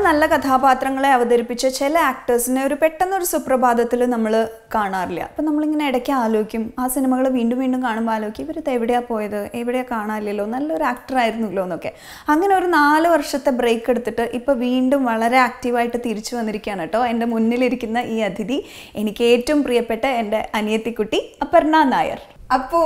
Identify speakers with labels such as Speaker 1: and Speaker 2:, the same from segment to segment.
Speaker 1: നല്ല കഥാപാത്രങ്ങളെ അവതരിപ്പിച്ച ചില ആക്ടേഴ്സിനെ ഒരു പെട്ടെന്നൊരു സുപ്രഭാതത്തിൽ നമ്മൾ കാണാറില്ല അപ്പം നമ്മളിങ്ങനെ ഇടയ്ക്ക് ആലോചിക്കും ആ സിനിമകൾ വീണ്ടും വീണ്ടും കാണുമ്പോൾ ആലോചിക്കും ഇവരിത് എവിടെയാണ് പോയത് എവിടെയാണ് കാണാനില്ലല്ലോ നല്ലൊരു ആക്ടർ ആയിരുന്നല്ലോ എന്നൊക്കെ അങ്ങനെ ഒരു നാല് വർഷത്തെ ബ്രേക്ക് എടുത്തിട്ട് ഇപ്പോൾ വീണ്ടും വളരെ ആക്റ്റീവായിട്ട് തിരിച്ചു വന്നിരിക്കുകയാണ് കേട്ടോ എൻ്റെ മുന്നിലിരിക്കുന്ന ഈ അതിഥി എനിക്ക് ഏറ്റവും പ്രിയപ്പെട്ട എൻ്റെ അനിയത്തിക്കുട്ടി അപർണ നായർ അപ്പോ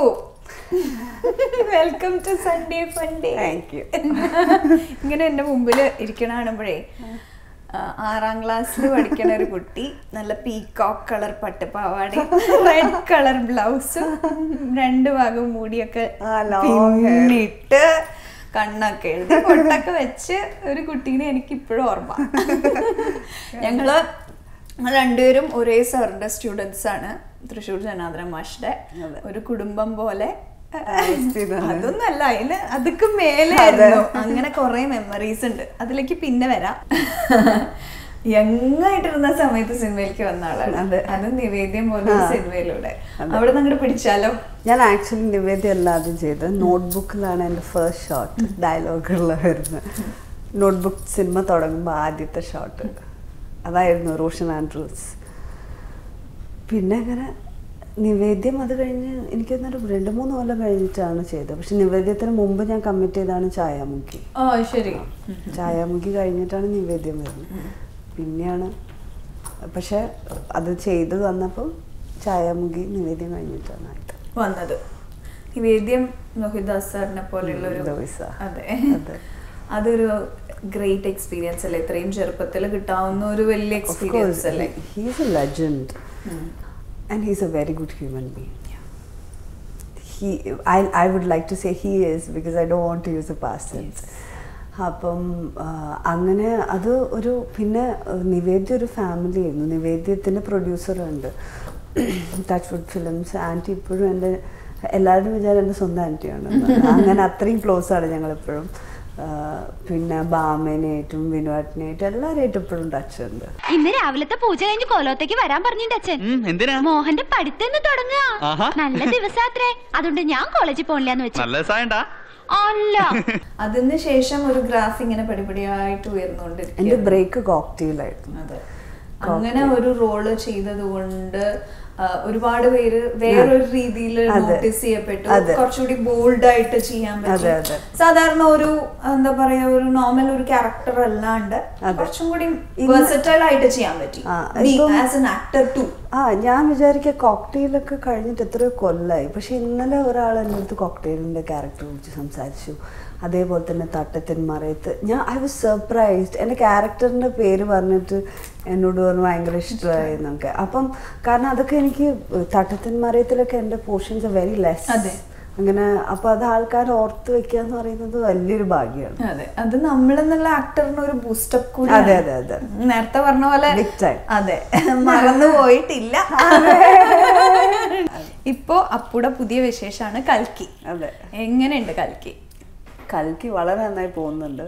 Speaker 1: welcome to Sunday Funday
Speaker 2: thank you
Speaker 1: ഇങ്ങനെ എൻ്റെ മുമ്പിൽ ഇരിക്കണ കാണുമ്പോഴേ ആ, ആറാം ക്ലാസ്സിൽ പഠിക്കണ ഒരു കുട്ടി നല്ല പീകോക്ക് കളർ പട്ടുപാവാടയും റെഡ് കളർ ബ്ലൗസും രണ്ട് ഭാഗം മൂടിയൊക്കെ
Speaker 2: ആ, long hair.
Speaker 1: പിന്നിട്ട് കണ്ണൊക്കെ എഴുതി പൊട്ടൊക്കെ വെച്ച് ഒരു കുട്ടീനെ എനിക്ക് ഇപ്പോഴും ഓർമ്മ ഞങ്ങള് ഞങ്ങൾ രണ്ടുപേരും ഒരേ സാറിന്റെ സ്റ്റുഡൻസ് ആണ് തൃശ്ശൂർ ജനാർദ്ദന മാഷിന്റെ
Speaker 2: അതെ.
Speaker 1: ഒരു കുടുംബം പോലെ
Speaker 2: സ്ഥിരം.
Speaker 1: അതൊന്നല്ല അതിന് അതൊക്കെ മേലെയായിരുന്നു അങ്ങനെ കുറെ മെമ്മറീസ് ഉണ്ട് അതിലേക്ക് പിന്നെ വരാം യങ്ങായിട്ടിരുന്ന സമയത്ത് സിനിമയിലേക്ക് വന്ന ആളാണ്
Speaker 2: അതെ.
Speaker 1: അത് നിവേദ്യം പോലെ
Speaker 2: ആ.
Speaker 1: സിനിമയിലൂടെ അവിടെ നിന്ന് അങ്ങോട്ട് പിടിച്ചാലോ
Speaker 2: ഞാൻ ആക്ച്വലി നിവേദ്യം അല്ലാതെ ചെയ്തത് നോട്ട്ബുക്കിലാണ് എൻ്റെ ഫസ്റ്റ് ഷോട്ട് ഡയലോഗുള്ള വരുന്നത് നോട്ട്ബുക്ക് സിനിമ തുടങ്ങുമ്പോൾ ആദ്യത്തെ ഷോട്ട് അതായിരുന്നു റോഷൻ ആൻഡ്രൂസ് പിന്നെ അങ്ങനെ നിവേദ്യം അത് കഴിഞ്ഞ് എനിക്ക് തോന്നുന്നു ഒരു രണ്ട് മൂന്ന് കൊല്ലം കഴിഞ്ഞിട്ടാണ് ചെയ്തത് പക്ഷെ നിവേദ്യത്തിന് മുമ്പ് ഞാൻ കമ്മിറ്റ് ചെയ്താണ് ചായാമുഖി
Speaker 1: ഓ ശരി
Speaker 2: ചായാമുഖി കഴിഞ്ഞിട്ടാണ് നിവേദ്യം വരുന്നത് പിന്നെയാണ് പക്ഷെ അത് ചെയ്ത് വന്നപ്പോൾ ചായാമുഖി നിവേദ്യം കഴിഞ്ഞിട്ടാണ് ആയിട്ട്
Speaker 1: വന്നത് നിവേദ്യം ലോഹിദാസ് സാറിനെ പോലെയുള്ള ഒരു
Speaker 2: ലോഹിത.
Speaker 1: അതെ
Speaker 2: അതെ.
Speaker 1: അതൊരു ഗ്രേറ്റ് എക്സ്പീരിയൻസ് അല്ലേ ഇത്രയും ചെറുപ്പത്തിൽ കിട്ടാവുന്ന ഒരു വലിയ
Speaker 2: Of course,
Speaker 1: എക്സ്പീരിയൻസ് അല്ലേ
Speaker 2: he- he's a legend and he's a very good human being. He, I, I would like to say he is because I don't want to use the past tense. അപ്പം ആ, അങ്ങനെ അത് ഒരു പിന്നെ ആ, നിവേദ്യ ഒരു family ആയിരുന്നു നിവേദ്യത്തിൻ്റെ പ്രൊഡ്യൂസറുണ്ട് ടച്ച് വുഡ് ഫിലിംസ് ആൻറ്റി ഇപ്പോഴും എൻ്റെ എല്ലാവരും വിചാരം എൻ്റെ സ്വന്തം ആൻറ്റിയാണ് അങ്ങനെ അത്രയും ക്ലോസ് ആണ് ഞങ്ങളെപ്പോഴും ആ, പിന്നെ ബാമേനായിട്ടും വിനുവാട്ടിനായിട്ടും എല്ലാവരുമായിട്ടും ഇപ്പോഴും ടച്ച് ഉണ്ട്
Speaker 3: ഇന്ന് രാവിലത്തെ പൂജ കഴിഞ്ഞ് കോലോത്തേക്ക് വരാൻ പറഞ്ഞിട്ട് അച്ഛൻ
Speaker 4: ഉം, എന്തിനാ
Speaker 3: മോഹന്റെ പഠിത്തം തുടങ്ങുക
Speaker 4: ആഹാ.
Speaker 3: നല്ല ദിവസാത്രേ അതുകൊണ്ട് ഞാൻ കോളേജിൽ പോണില്ലാന്ന് വെച്ചു
Speaker 4: നല്ല സായണ്ടാ
Speaker 3: അല്ല
Speaker 1: അതിന് ശേഷം ഒരു ഗ്രാഫ് ഇങ്ങനെ പടിപടിയായിട്ട്
Speaker 2: എൻ്റെ
Speaker 1: ഉയർന്നുകൊണ്ടിരിക്കും
Speaker 2: ബ്രേക്ക് കോക്ടെയിലായിരുന്നു
Speaker 1: അതെ അങ്ങനെ ഒരു റോള് ചെയ്തത് കൊണ്ട് ആ, ഒരുപാട് പേര് വേറൊരു രീതിയിൽ
Speaker 2: അതെ.
Speaker 1: നോട്ടീസ് ചെയ്യപ്പെട്ടു
Speaker 2: അതെ.
Speaker 1: കുറച്ചുകൂടി ബോൾഡ് ആയിട്ട് ചെയ്യാൻ
Speaker 2: അതെ,
Speaker 1: പറ്റും
Speaker 2: അതെ.
Speaker 1: സാധാരണ ഒരു എന്താ പറയാ ഒരു നോർമൽ ഒരു ക്യാരക്ടർ അല്ലാണ്ട്
Speaker 2: അതെ.
Speaker 1: കുറച്ചും കൂടി
Speaker 2: ഇന്ന്
Speaker 1: വെർസറ്റൈൽ ആയിട്ട് ചെയ്യാൻ പറ്റി
Speaker 2: ആ, ഇപ്പം-
Speaker 1: ആസ് എൻ ആക്ടർ ടു
Speaker 2: ആ ഞാൻ വിചാരിക്കുക കോക്ടെയിലൊക്കെ കഴിഞ്ഞിട്ട് എത്രയോ കൊല്ലായി പക്ഷെ ഇന്നലെ ഒരാൾ എൻ്റെ അടുത്ത് കോക്ടെയിലിൻ്റെ ക്യാരക്ടർ കുറിച്ച് സംസാരിച്ചു അതേപോലെ തന്നെ തട്ടത്തിൻ മറയത്ത് ഞാൻ ഐ വാസ് സർപ്രൈസ്ഡ് എൻ്റെ ക്യാരക്ടറിൻ്റെ പേര് പറഞ്ഞിട്ട് എന്നോട് പറഞ്ഞു ഭയങ്കര ഇഷ്ടമായി എന്നൊക്കെ അപ്പം കാരണം അതൊക്കെ എനിക്ക് തട്ടത്തിൻ മറയത്തിലൊക്കെ എൻ്റെ പോർഷൻസ് വെരി ലെസ്
Speaker 1: അതെ.
Speaker 2: അങ്ങനെ അപ്പോൾ അത് ആൾക്കാർ ഓർത്ത് വെക്കുക എന്ന് പറയുന്നത് വലിയൊരു ഭാഗ്യമാണ്
Speaker 1: അതെ അത് നമ്മളെന്നുള്ള ആക്ടറിന് ഒരു ബൂസ്റ്റപ്പ് കൂടി
Speaker 2: അതെ, അതെ, അതെ.
Speaker 1: നേരത്തെ പറഞ്ഞ പോലെ
Speaker 2: Big time.
Speaker 1: അതെ മറന്നു പോയിട്ടില്ല ഇപ്പോ അപ്പുടെ പുതിയ വിശേഷമാണ് കൽക്കി
Speaker 2: അതെ
Speaker 1: എങ്ങനെയുണ്ട് കൽക്കി
Speaker 2: കൽക്കി വളരെ നന്നായി പോകുന്നുണ്ട്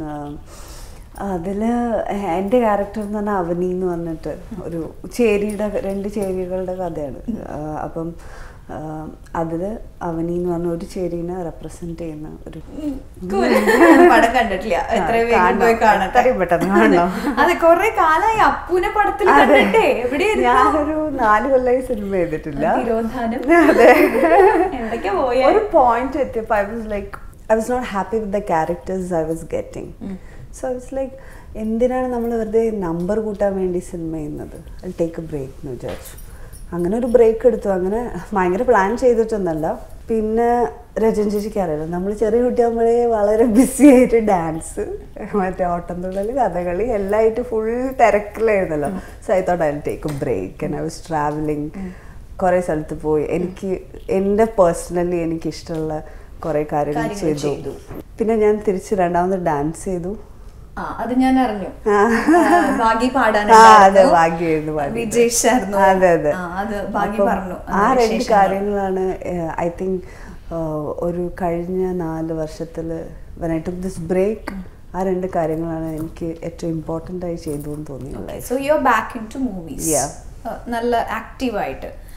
Speaker 2: അതിൽ എൻ്റെ ക്യാരക്ടർ എന്ന് പറഞ്ഞാൽ അവനി എന്ന് പറഞ്ഞിട്ട് ഒരു ചേരിയുടെ രണ്ട് ചേരികളുടെ കഥയാണ് ആ, അപ്പം അതിൽ അവനി എന്ന് പറഞ്ഞ ഒരു ചേരീനെ റെപ്രസെന്റ് ചെയ്യുന്ന ഒരു
Speaker 1: Cool. പടം കണ്ടിട്ടില്ല എത്രയും വേഗം
Speaker 2: കാണണം.
Speaker 1: പോയി കാണട്ടെ
Speaker 2: എത്രയും പെട്ടെന്ന് കാണണം.
Speaker 1: അതെ കൊറേ കാലായി അപ്പുനെ പടത്തിൽ കണ്ടിട്ടേ എവിടെയായിരുന്നു
Speaker 2: ഞാനൊരു നാല് കൊല്ലമായി സിനിമ ചെയ്തിട്ടില്ല
Speaker 1: തിരോധാനം
Speaker 2: അതെ
Speaker 1: എന്തൊക്കെ പോയ
Speaker 2: ഒരു പോയിന്റ് എത്തിയപ്പോൾ I was like I was not happy with the characters I was getting so I was like എന്തിനാണ് നമ്മൾ വെറുതെ നമ്പർ കൂട്ടാൻ വേണ്ടി സിനിമ ചെയ്യുന്നത് ഐ ടേക്ക് എ ബ്രേക്ക് എന്ന് വിചാരിച്ചു അങ്ങനെ ഒരു ബ്രേക്ക് എടുത്തു അങ്ങനെ ഭയങ്കര പ്ലാൻ ചെയ്തിട്ടൊന്നല്ല പിന്നെ രജൻ ചേച്ചിക്ക് അറിയാലോ നമ്മൾ ചെറിയ കുട്ടിയാകുമ്പോഴേ വളരെ ബിസി ആയിട്ട് ഡാൻസ് മറ്റേ ഓട്ടംതുള്ളൽ കഥകളി എല്ലാം ആയിട്ട് ഫുൾ തിരക്കിലായിരുന്നല്ലോ so I thought I take a break and I was travelling കുറേ സ്ഥലത്ത് പോയി എനിക്ക് എൻ്റെ പേഴ്സണലി എനിക്ക് ഇഷ്ടമുള്ള കുറേ കാര്യങ്ങൾ
Speaker 1: കാര്യങ്ങൾ
Speaker 2: ചെയ്തു
Speaker 1: ചെയ്തു.
Speaker 2: പിന്നെ ഞാൻ തിരിച്ച് രണ്ടാമത് ഡാൻസ് ചെയ്തു
Speaker 1: ആ അത് ഞാൻ അറിഞ്ഞു
Speaker 2: ആ.
Speaker 1: ആ, ഭാഗ്യ
Speaker 2: ആ
Speaker 1: പാടാനുണ്ടായിരുന്നു.
Speaker 2: അതെ ഭാഗ്യമായിരുന്നു പാടിയത്.
Speaker 1: വിജേഷ് ആയിരുന്നു
Speaker 2: അതെ അതെ
Speaker 1: ആ, അത് ഭാഗ്യ
Speaker 2: അപ്പം
Speaker 1: പറഞ്ഞു
Speaker 2: ആ
Speaker 1: അതിന്
Speaker 2: രണ്ട്
Speaker 1: വിശേഷങ്ങൾ.
Speaker 2: കാര്യങ്ങളാണ് ഐ തിങ്ക് ഒരു കഴിഞ്ഞ നാല് വർഷത്തിൽ when I took this break ആ രണ്ട് കാര്യങ്ങളാണ് എനിക്ക് ഏറ്റവും ഇമ്പോർട്ടൻ്റ് ആയി ചെയ്തു എന്ന് തോന്നിയുള്ളത്
Speaker 1: so you are back in to movies
Speaker 2: Yeah.
Speaker 1: നല്ല ആക്റ്റീവ് ആയിട്ട്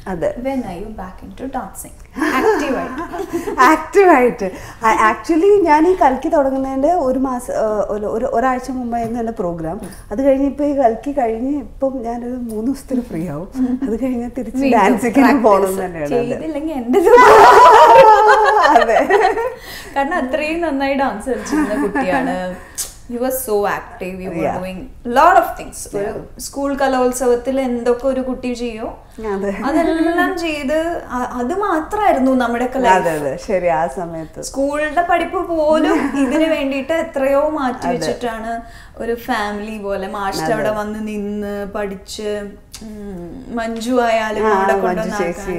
Speaker 2: അതെ
Speaker 1: when I you back in to dancing ആക്റ്റീവായിട്ട്
Speaker 2: ആക്റ്റീവായിട്ട് ആക്ച്വലി ഞാൻ ഈ കൽക്കി തുടങ്ങുന്നതിൻ്റെ ഒരു മാസം ആ, ഒരു ഒരു ഒരാഴ്ച മുമ്പായിരുന്നു എൻ്റെ പ്രോഗ്രാം അത് കഴിഞ്ഞ് ഇപ്പോൾ ഈ കൽക്കി കഴിഞ്ഞ് ഇപ്പം ഞാനൊരു മൂന്ന് ദിവസത്തിന് ഫ്രീ ആവും അത് കഴിഞ്ഞ് തിരിച്ച് ഡാൻസിങ്ങിന് പോകണം തന്നെയാണ് അതെ.
Speaker 1: ചെയ്തില്ലെങ്കിൽ എൻ്റെ
Speaker 2: അതെ
Speaker 1: കാരണം അത്രയും നന്നായി ഡാൻസ് കളിച്ചിരുന്ന കുട്ടിയാണ് you are so active you are
Speaker 2: Yeah.
Speaker 1: Doing lot of things ഒരു സ്കൂൾ കലോത്സവത്തിൽ എന്തൊക്കെ ഒരു കുട്ടി ചെയ്യോ
Speaker 2: അതെ.
Speaker 1: അതെല്ലാം ചെയ്ത് അ- അത് മാത്രമായിരുന്നു നമ്മുടെ
Speaker 2: അതെ അതെ ശരി ആ സമയത്ത്
Speaker 1: സ്കൂളിന്റെ പഠിപ്പ് പോലും ഇതിന് വേണ്ടിയിട്ട് എത്രയോ മാറ്റി വെച്ചിട്ടാണ് ഒരു ഫാമിലി പോലെ മാഷ്ട അവിടെ വന്ന് നിന്ന് പഠിച്ച് ഉം, മഞ്ജു ആയാലും
Speaker 2: ആ,
Speaker 1: അവിടെ
Speaker 2: മഞ്ജു ചേച്ചി,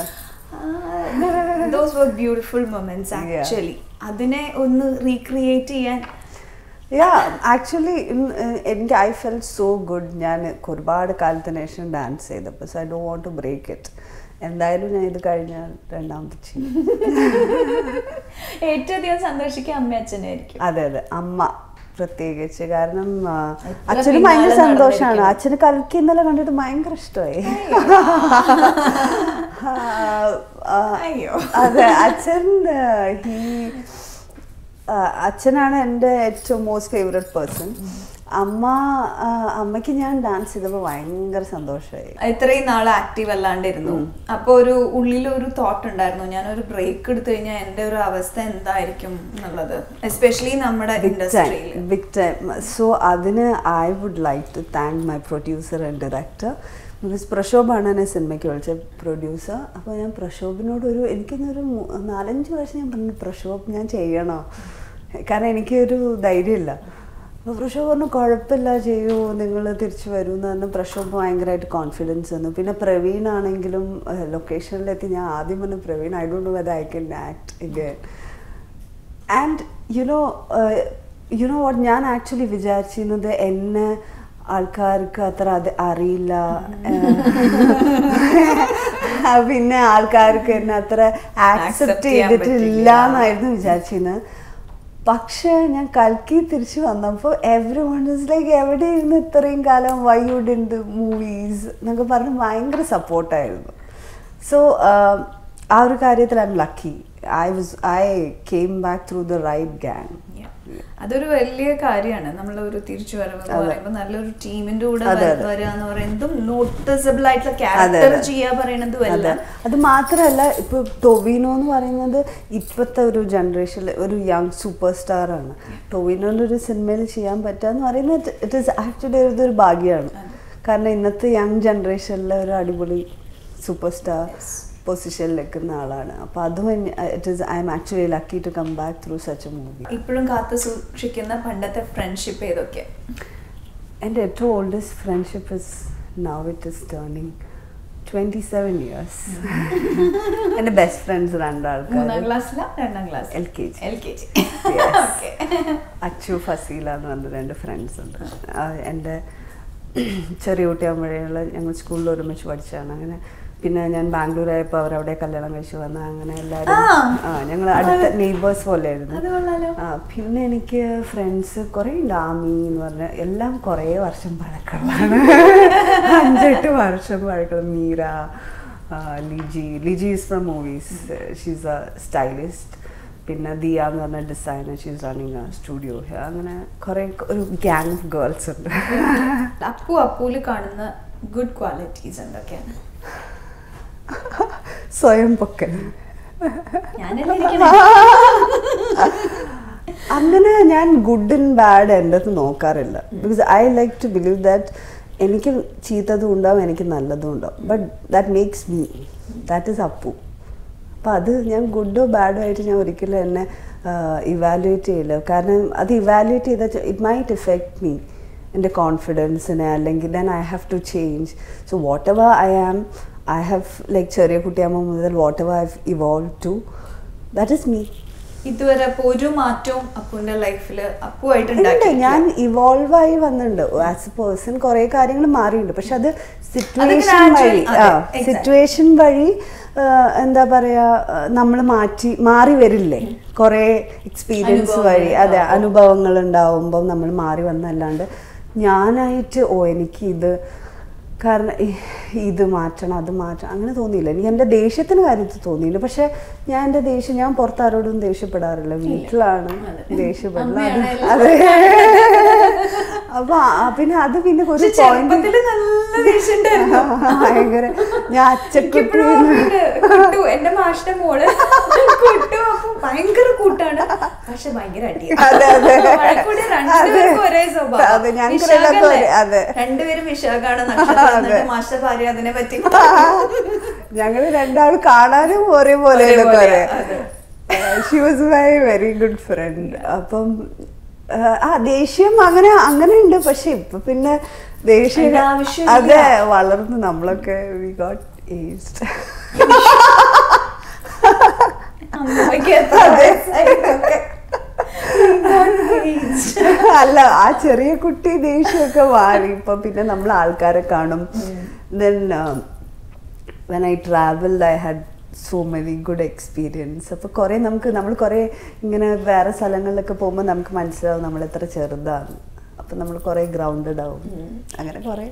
Speaker 1: those were beautiful moments
Speaker 2: Yeah.
Speaker 1: Actually അതിനെ ഒന്ന് റീക്രിയേറ്റ് ചെയ്യാൻ
Speaker 2: യാ ആക്ച്വലി എനിക്ക് ഐ ഫെൽ സോ ഗുഡ് ഞാൻ ഒരുപാട് കാലത്തിന് ശേഷം ഡാൻസ് ചെയ്തപ്പോൾ so I do want to break it എന്തായാലും ഞാൻ ഇത് കഴിഞ്ഞാൽ രണ്ടാമത്തെ ചെയ്യും
Speaker 1: ഏറ്റവും അധികം സന്തോഷിക്കുക അമ്മ അച്ഛനായിരിക്കും
Speaker 2: അതെ അതെ അമ്മ പ്രത്യേകിച്ച് കാരണം ആ,
Speaker 1: എത്ര
Speaker 2: അച്ഛന് ഭയങ്കര
Speaker 1: പിന്നാലെ
Speaker 2: സന്തോഷമാണ്
Speaker 1: നടന്നിരിക്കുന്നു.
Speaker 2: അച്ഛന് കലക്കി ഇന്നലെ കണ്ടിട്ട് ഭയങ്കര ഇഷ്ടമായി ആ,
Speaker 1: അയ്യോ.
Speaker 2: അതെ അച്ഛൻ ഹി അച്ഛനാണ് എൻ്റെ ഏറ്റവും മോസ്റ്റ് ഫേവറേറ്റ് പേഴ്സൺ അമ്മ ആ, അമ്മയ്ക്ക് ഞാൻ ഡാൻസ് ചെയ്തപ്പോൾ ഭയങ്കര സന്തോഷമായി
Speaker 1: ഇത്രയും നാൾ ആക്റ്റീവ് അല്ലാണ്ടിരുന്നു അപ്പൊ ഒരു ഉള്ളിൽ ഒരു തോട്ട് ഉണ്ടായിരുന്നു ഞാൻ ഒരു ബ്രേക്ക് എടുത്തു കഴിഞ്ഞാൽ എന്റെ ഒരു അവസ്ഥ എന്തായിരിക്കും എന്നുള്ളത് എസ്പെഷ്യലി നമ്മുടെ ഇൻഡസ്ട്രിയിൽ
Speaker 2: ബിഗ് ടൈം സോ അതിന് I would like to thank my producer and director because പ്രക്ഷോഭാണ് എന്നെ സിനിമയ്ക്ക് വിളിച്ച പ്രൊഡ്യൂസർ അപ്പോൾ ഞാൻ പ്രക്ഷോഭിനോട് ഒരു എനിക്കിന്നൊരു മൂ- നാലഞ്ച് പ്രാവശ്യം ഞാൻ പറഞ്ഞു പ്രക്ഷോഭ് ഞാൻ ചെയ്യണോ കാരണം എനിക്കൊരു ധൈര്യമില്ല അപ്പോൾ പ്രക്ഷോഭ് പറഞ്ഞു കുഴപ്പമില്ല ചെയ്യൂ നിങ്ങൾ തിരിച്ചു വരൂ എന്ന് പറഞ്ഞ് പ്രക്ഷോഭ് ഭയങ്കരമായിട്ട് കോൺഫിഡൻസ് തന്നു പിന്നെ പ്രവീൺ ആണെങ്കിലും ലൊക്കേഷനിലെത്തി ഞാൻ ആദ്യം പറഞ്ഞു Praveen I don't know whether I can act again and you know you know what ഞാൻ ആക്ച്വലി വിചാരിച്ചിരുന്നത് എന്നെ ആൾക്കാർക്ക് അത്ര അത് അറിയില്ല ഏഹ്, പിന്നെ ആൾക്കാർക്ക് എന്നെ അത്ര
Speaker 1: Accept
Speaker 2: ആക്സെപ്റ്റ്
Speaker 1: ചെയ്യാൻ
Speaker 2: ചെയ്തിട്ടില്ല
Speaker 1: പറ്റില്ല.
Speaker 2: എന്നായിരുന്നു വിചാരിച്ചിരുന്നത് പക്ഷേ ഞാൻ കൽക്കി തിരിച്ചു വന്നപ്പോൾ എവറി വൺ ഇസ് ലൈക്ക് എവിടെയായിരുന്നു ഇത്രയും കാലം why you didn't the movies എന്നൊക്കെ പറഞ്ഞ് ഭയങ്കര സപ്പോർട്ടായിരുന്നു സോ ആ ഒരു കാര്യത്തിൽ I'm lucky I was I came back through the right gang
Speaker 1: Yeah. അതൊരു വലിയ കാര്യമാണ് നമ്മൾ ഒരു തിരിച്ചു വരവ് എന്ന്
Speaker 2: അതെ.
Speaker 1: പറയുമ്പോൾ നല്ലൊരു ടീമിന്റെ കൂടെ
Speaker 2: അതെ,
Speaker 1: വര-
Speaker 2: അതെ.
Speaker 1: വരിക എന്ന് പറയുന്നതും നോട്ടീസബിൾ ആയിട്ടുള്ള
Speaker 2: അതെ,
Speaker 1: ക്യാരക്ടർ
Speaker 2: അതെ.
Speaker 1: ചെയ്യാ പറയണതും അല്ല
Speaker 2: അതെ അത് മാത്രമല്ല ഇപ്പൊ ടൊവിനോ എന്ന് പറയുന്നത് ഇപ്പോഴത്തെ ഒരു ജനറേഷനിൽ ഒരു യങ് സൂപ്പർ സ്റ്റാർ ആണ് ടൊവിനോന്റെ ഒരു സിനിമയിൽ ചെയ്യാൻ പറ്റുക എന്ന് പറയുന്നത് ഇറ്റ് ഈസ് ആക്ച്വലി ഇതൊരു ഭാഗ്യമാണ് കാരണം ഇന്നത്തെ യങ് ജനറേഷനിലെ ഒരു അടിപൊളി സൂപ്പർ സ്റ്റാർ പൊസിഷനിൽ നിൽക്കുന്ന ആളാണ് അപ്പോൾ അതും it is I'm actually lucky to come back through such a movie
Speaker 1: ഇപ്പോഴും കാത്തു സൂക്ഷിക്കുന്ന പണ്ടത്തെ ഫ്രണ്ട്ഷിപ്പ് ഏതൊക്കെ
Speaker 2: എൻ്റെ ഏറ്റവും oldest friendship is now it is turning twenty seven years എൻ്റെ ബെസ്റ്റ് ഫ്രണ്ട്സ് രണ്ടാൾക്കാർ
Speaker 1: മൂന്നാം ക്ലാസ്സിലാ രണ്ടാം class
Speaker 2: L K G
Speaker 1: L K G
Speaker 2: Yes.
Speaker 1: Okay
Speaker 2: Achu Faseela എന്ന് പറഞ്ഞ രണ്ട് ഫ്രണ്ട്സ് ഉണ്ട് ആ, എൻ്റെ ചെറിയ കുട്ടിയാകുമ്പോഴേയുള്ള ഞങ്ങൾ സ്കൂളിൽ ഒരുമിച്ച് പഠിച്ചതാണ് അങ്ങനെ പിന്നെ ഞാൻ ബാംഗ്ലൂർ ആയപ്പോൾ അവരവിടെ കല്യാണം കഴിച്ച് വന്ന അങ്ങനെ എല്ലാവരും
Speaker 1: ആ.
Speaker 2: ആ ഞങ്ങൾ അടുത്ത നെയ്ബേഴ്സ് പോലെയായിരുന്നു
Speaker 1: അത് കൊള്ളാലോ
Speaker 2: ആ പിന്നെ എനിക്ക് ഫ്രണ്ട്സ് കുറേ ഉണ്ട് ആമി എന്ന് പറഞ്ഞ എല്ലാം കുറേ വർഷം പഴക്കമുള്ളതാണ് അഞ്ചെട്ട് വർഷം പഴക്കമുള്ള മീര ആ, Liji Liji is from movies she's a stylist പിന്നെ ദിയ എന്ന് പറഞ്ഞ designer she's running a studio അങ്ങനെ കുറേ ഒരു ഗ്യാങ് ഓഫ് ഗേൾസ് ഉണ്ട്
Speaker 1: അപ്പു അപ്പൂല് കാണുന്ന ഗുഡ് ക്വാളിറ്റീസ് എന്തൊക്കെയാണ്
Speaker 2: സ്വയം പൊക്കൽ
Speaker 1: ഞാനല്ലേ ഇരിക്കണേ
Speaker 2: അങ്ങനെ ഞാൻ ഗുഡ് ആൻഡ് ബാഡ് എൻ്റെ അടുത്ത് നോക്കാറില്ല because I like to believe that എനിക്ക് ചീത്തതും ഉണ്ടാവും എനിക്ക് നല്ലതും ഉണ്ടാവും but that makes me that is Appu അപ്പം അത് ഞാൻ ഗുഡോ ബാഡോ ആയിട്ട് ഞാൻ ഒരിക്കലും എന്നെ ഇവാലുവേറ്റ് ചെയ്യില്ല കാരണം അത് ഇവാലുവേറ്റ് ചെയ്താൽ ഇറ്റ് മൈറ്റ് എഫക്ട് മീ എൻ്റെ കോൺഫിഡൻസിനെ അല്ലെങ്കിൽ then I have to change so whatever I am I have like ചെറിയ കുട്ടിയാകുമ്പോൾ മുതൽ whatever I evolve to that is me
Speaker 1: ഇതുവരെ അപ്പൊ ഒരു മാറ്റവും അപ്പുവിന്റെ ലൈഫില് അപ്പുവായിട്ട്
Speaker 2: ഉണ്ട്
Speaker 1: ഉണ്ടാക്കിയിട്ടില്ല.
Speaker 2: ഞാൻ ഇവോൾവ് ആയി വന്നിട്ടുണ്ട് ആസ് എ പേഴ്സൺ കുറെ കാര്യങ്ങൾ മാറിയിട്ടുണ്ട് പക്ഷെ അത് സിറ്റുവേഷൻ
Speaker 1: gradual-
Speaker 2: വഴി
Speaker 1: അതെ,
Speaker 2: ആ
Speaker 1: exactly.
Speaker 2: സിറ്റുവേഷൻ വഴി ആ, എന്താ പറയാ നമ്മൾ മാറ്റി മാറി വരില്ലേ കുറെ എക്സ്പീരിയൻസ് വഴി അതെ അനുഭവങ്ങൾ ഉണ്ടാവുമ്പോൾ നമ്മൾ മാറി വന്നല്ലാണ്ട് ഞാനായിട്ട് ഓ എനിക്ക് ഇത് കാരണം ഇ- ഇത് മാറ്റണം അത് മാറ്റണം അങ്ങനെ തോന്നിയില്ല എനിക്ക് എൻ്റെ ദേഷ്യത്തിന് കാര്യത്തിൽ തോന്നിയില്ല പക്ഷെ ഞാൻ എൻ്റെ ദേഷ്യം ഞാൻ പുറത്താരോടും ദേഷ്യപ്പെടാറില്ല വീട്ടിലാണ് ദേഷ്യപ്പെടുന്നത്
Speaker 1: അമ്മയാണ്
Speaker 2: അതെ അപ്പൊ ആ- പിന്നെ അത് പിന്നെ ഒരു
Speaker 1: പക്ഷെ
Speaker 2: പോയിന്റ്
Speaker 1: ചെറുപ്പത്തില് നല്ല ദേഷ്യം ഉണ്ടായിരുന്നു.
Speaker 2: ഭയങ്കര ഞാൻ അച്ചക്കുട്ടി
Speaker 1: എനിക്കിപ്പോഴും ഓർമ്മയുണ്ട്. കുട്ടു എന്റെ മാഷിന്റെ മോള് കുട്ടു അപ്പൊ ഭയങ്കര കൂട്ടാണ് പക്ഷെ ഭയങ്കര അടിയാണ്
Speaker 2: അതെ, അതെ.
Speaker 1: വഴക്കൂടി രണ്ടുപേർക്കും
Speaker 2: അതെ.
Speaker 1: ഒരേ സ്വഭാവം
Speaker 2: അതെ, ഞങ്ങൾക്ക്
Speaker 1: വിശാഖല്ലേ?
Speaker 2: രണ്ടാൾക്കും ഒരേ- അതെ.
Speaker 1: രണ്ടുപേരും വിശാഖാണ് നക്ഷത്രം
Speaker 2: അതെ.
Speaker 1: എന്നിട്ട് മാഷിന്റെ ഭാര്യ അതിനെ പറ്റി
Speaker 2: ഞങ്ങൾ രണ്ടാളും കാണാനും ഒരേപോലെ
Speaker 1: ഒരേപോലെ, അതെ.
Speaker 2: She was my very good friend അപ്പം ആ, ആ ദേഷ്യം അങ്ങനെ അങ്ങനെ ഉണ്ട് പക്ഷെ ഇപ്പൊ പിന്നെ ദേഷ്യം
Speaker 1: അതിന്റെ ആവശ്യമില്ല.
Speaker 2: അതെ വളർന്നു നമ്മളൊക്കെ വി ഗോട്ട് ഏജ്ഡ്
Speaker 1: അമ്മയ്ക്ക് എത്ര വയസ്സായി എന്നൊക്കെ.
Speaker 2: അല്ല ആ ചെറിയ കുട്ടി ദേഷ്യമൊക്കെ മാറി ഇപ്പൊ പിന്നെ നമ്മൾ ആൾക്കാരെ കാണും then when I travel I had so many good experience അപ്പോൾ കുറേ നമുക്ക് നമ്മൾ കുറേ ഇങ്ങനെ വേറെ സ്ഥലങ്ങളിലൊക്കെ പോകുമ്പോൾ നമുക്ക് മനസ്സിലാവും നമ്മൾ എത്ര ചെറുതാണ് അപ്പം നമ്മൾ കുറേ ഗ്രൗണ്ടഡ് ആവും അങ്ങനെ കുറേ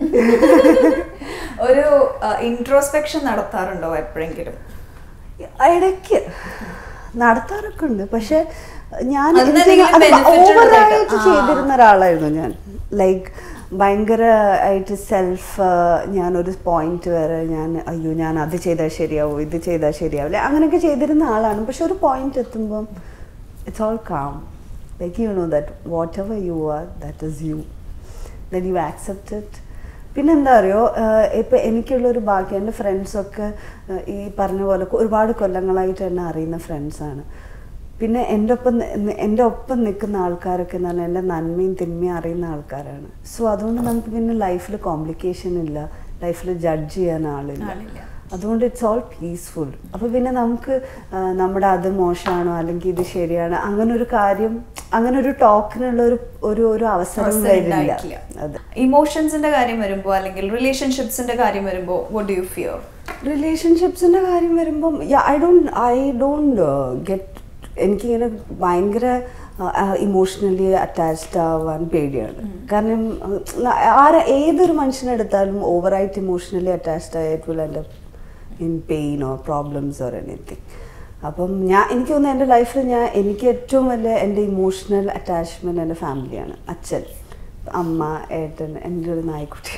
Speaker 1: ഒരു ഇൻട്രോസ്പെക്ഷൻ നടത്താറുണ്ടോ എപ്പോഴെങ്കിലും
Speaker 2: ഇടയ്ക്ക് നടത്താറൊക്കെ ഉണ്ട് പക്ഷെ ഞാൻ
Speaker 1: അതിന് എന്തെങ്കിലും benefit
Speaker 2: ഓവറായിട്ട്
Speaker 1: ഉള്ളതായിട്ട്? ആ.
Speaker 2: ചെയ്തിരുന്ന ഒരാളായിരുന്നു ഞാൻ ലൈക്ക് ഭയങ്കര ആയിട്ട് സെൽഫ് ഞാനൊരു പോയിന്റ് വരെ ഞാൻ അയ്യോ ഞാൻ അത് ചെയ്താൽ ശരിയാവും ഇത് ചെയ്താൽ ശരിയാവില്ല അങ്ങനെയൊക്കെ ചെയ്തിരുന്ന ആളാണ് പക്ഷെ ഒരു പോയിന്റ് എത്തുമ്പം it's all calm like you know that whatever you are that is you then you accept it പിന്നെ എന്താ അറിയോ ഇപ്പം എനിക്കുള്ളൊരു ഭാഗ്യം എൻ്റെ ഫ്രണ്ട്സൊക്കെ ഈ പറഞ്ഞ പോലെ ഒരുപാട് കൊല്ലങ്ങളായിട്ട് എന്നെ അറിയുന്ന ഫ്രണ്ട്സാണ് പിന്നെ എൻ്റെ ഒപ്പം നി- എൻ്റെ ഒപ്പം നിൽക്കുന്ന ആൾക്കാരൊക്കെ എന്ന് പറഞ്ഞാൽ എൻ്റെ നന്മയും തിന്മയും അറിയുന്ന ആൾക്കാരാണ് സോ അതുകൊണ്ട് നമുക്ക് പിന്നെ ലൈഫിൽ കോംപ്ലിക്കേഷൻ ഇല്ല ലൈഫിൽ ജഡ്ജ് ചെയ്യാൻ ആളില്ല
Speaker 1: ആളില്ല.
Speaker 2: അതുകൊണ്ട് ഇറ്റ്സ് ഓൾ പീസ്ഫുൾ അപ്പോൾ പിന്നെ നമുക്ക് ആ, നമ്മുടെ അത് മോശമാണോ അല്ലെങ്കിൽ ഇത് ശരിയാണ് അങ്ങനെ ഒരു കാര്യം അങ്ങനെ ഒരു ടോക്കിനുള്ള ഒരു ഒരു ഒരു അവസരം
Speaker 1: അവസരം
Speaker 2: വരില്ല
Speaker 1: ഉണ്ടായിട്ടില്ല.
Speaker 2: അതെ
Speaker 1: ഇമോഷൻസിന്റെ കാര്യം വരുമ്പോ അല്ലെങ്കിൽ റിലേഷൻഷിപ്സിന്റെ കാര്യം വരുമ്പോ വോട്ട് ഡു യു ഫിയർ
Speaker 2: റിലേഷൻഷിപ്സിന്റെ കാര്യം വരുമ്പം I don't I don't get എനിക്കിങ്ങനെ ഭയങ്കര ഇമോഷണലി അറ്റാച്ച്ഡ് ആവാൻ പേടിയാണ് കാരണം uh, ആരെ ഏതൊരു മനുഷ്യനെടുത്താലും ഓവറായിട്ട് ഇമോഷണലി അറ്റാച്ച്ഡ് ആയ ഇറ്റ് വിൽ എൻ്റെ in pain or problems or anything അപ്പം ഞാൻ എനിക്ക് തോന്നുന്നു എൻ്റെ ലൈഫിൽ ഞാൻ എനിക്ക് ഏറ്റവും വലിയ എൻ്റെ ഇമോഷണൽ അറ്റാച്ച്മെൻറ്റ് എൻ്റെ ഫാമിലിയാണ് അച്ഛൻ അമ്മ ഏട്ടൻ എൻ്റെ ഒരു നായ്ക്കുട്ടി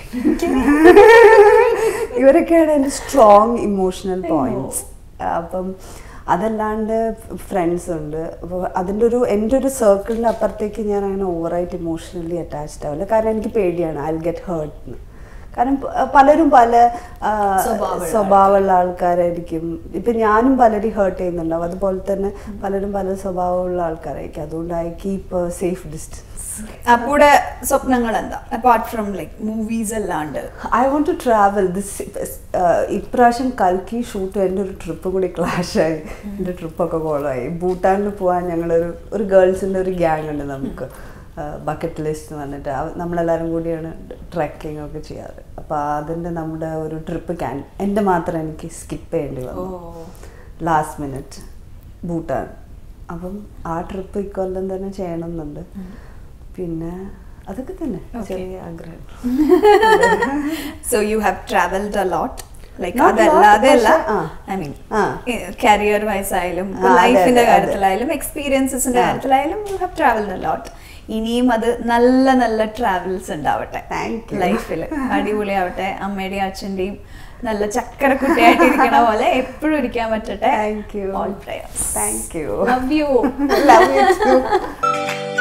Speaker 2: ഇവരൊക്കെയാണ് എൻ്റെ സ്ട്രോങ് ഇമോഷണൽ പോയിന്റ്സ് അപ്പം അതല്ലാണ്ട് ഫ്രണ്ട്സ് ഉണ്ട് അപ്പോൾ അതിൻ്റെ ഒരു എൻ്റെ ഒരു സർക്കിളിൻ്റെ അപ്പുറത്തേക്ക് ഞാൻ അങ്ങനെ ഓവറായിട്ട് ഇമോഷണലി അറ്റാച്ച്ഡ് ആവില്ല കാരണം എനിക്ക് പേടിയാണ് ഐ ഗെറ്റ് ഹേർട്ട് കാരണം പ- പലരും പല ആ,
Speaker 1: സ്വഭാവമുള്ള
Speaker 2: സ്വഭാവമുള്ള ആൾക്കാരായിരിക്കും ഇപ്പം ഞാനും പലരും ഹേർട്ട് ചെയ്യുന്നുണ്ടാവും അതുപോലെ തന്നെ പലരും പല സ്വഭാവമുള്ള ആൾക്കാരായിരിക്കും അതുകൊണ്ട് ഐ കീപ്പ് സേഫ് ഡിസ്റ്റൻസ്
Speaker 1: അപ്പൂടെ സ്വപ്നങ്ങൾ എന്താ അപ്പാർട്ട് ഫ്രം ലൈക്ക് മൂവീസ് അല്ലാണ്ട്
Speaker 2: I want to travel this ഇപ്രാവശ്യം കൽക്കി ഷൂട്ട് എൻ്റെ ഒരു ട്രിപ്പ് കൂടി ക്ലാഷായി എൻ്റെ ട്രിപ്പൊക്കെ കോളായി ഭൂട്ടാനിൽ പോകാൻ ഞങ്ങളൊരു ഒരു ഗേൾസിൻ്റെ ഒരു ഗ്യാങ് ഉണ്ട് നമുക്ക് ബക്കറ്റ് ലിസ്റ്റ് വന്നിട്ട് അവ- നമ്മളെല്ലാവരും കൂടിയാണ് ട്രക്കിംഗ് ഒക്കെ ചെയ്യാറ് അപ്പോൾ അതിൻ്റെ നമ്മുടെ ഒരു ട്രിപ്പ് ക്യാൻ എൻ്റെ മാത്രം എനിക്ക് സ്കിപ്പ് ചെയ്യേണ്ടി വന്നു ലാസ്റ്റ് മിനിറ്റ് ഭൂട്ടാൻ അപ്പം ആ ട്രിപ്പ് ഇക്കൊല്ലം തന്നെ ചെയ്യണമെന്നുണ്ട് പിന്നെ അതൊക്കെ തന്നെ
Speaker 1: Okay.
Speaker 2: ചെറിയ ആഗ്രഹം
Speaker 1: so you have travelled a lot like
Speaker 2: Not
Speaker 1: അതല്ലാതെ
Speaker 2: lot,
Speaker 1: അല്ല
Speaker 2: പക്ഷേ, ആ.
Speaker 1: ഐ മീൻ
Speaker 2: ആ.
Speaker 1: കരിയർ വൈസ് ആയാലും
Speaker 2: ആ, അതെ,
Speaker 1: ലൈഫിന്റെ
Speaker 2: അതെ, അതെ.
Speaker 1: കാര്യത്തിലായാലും എക്സ്പീരിയൻസസിന്റെ
Speaker 2: ആ.
Speaker 1: കാര്യത്തിലായാലും you have travelled a lot ഇനിയും അത് നല്ല നല്ല ട്രാവൽസ് ഉണ്ടാവട്ടെ
Speaker 2: Thank you.
Speaker 1: ലൈഫിൽ അടിപൊളിയാവട്ടെ അമ്മയുടെയും അച്ഛന്റെയും നല്ല ചക്കരക്കുട്ടിയായിട്ട് ഇരിക്കണ പോലെ എപ്പോഴും ഇരിക്കാൻ പറ്റട്ടെ
Speaker 2: Thank you.
Speaker 1: All prayers
Speaker 2: Thank you.
Speaker 1: Love you
Speaker 2: Love you too.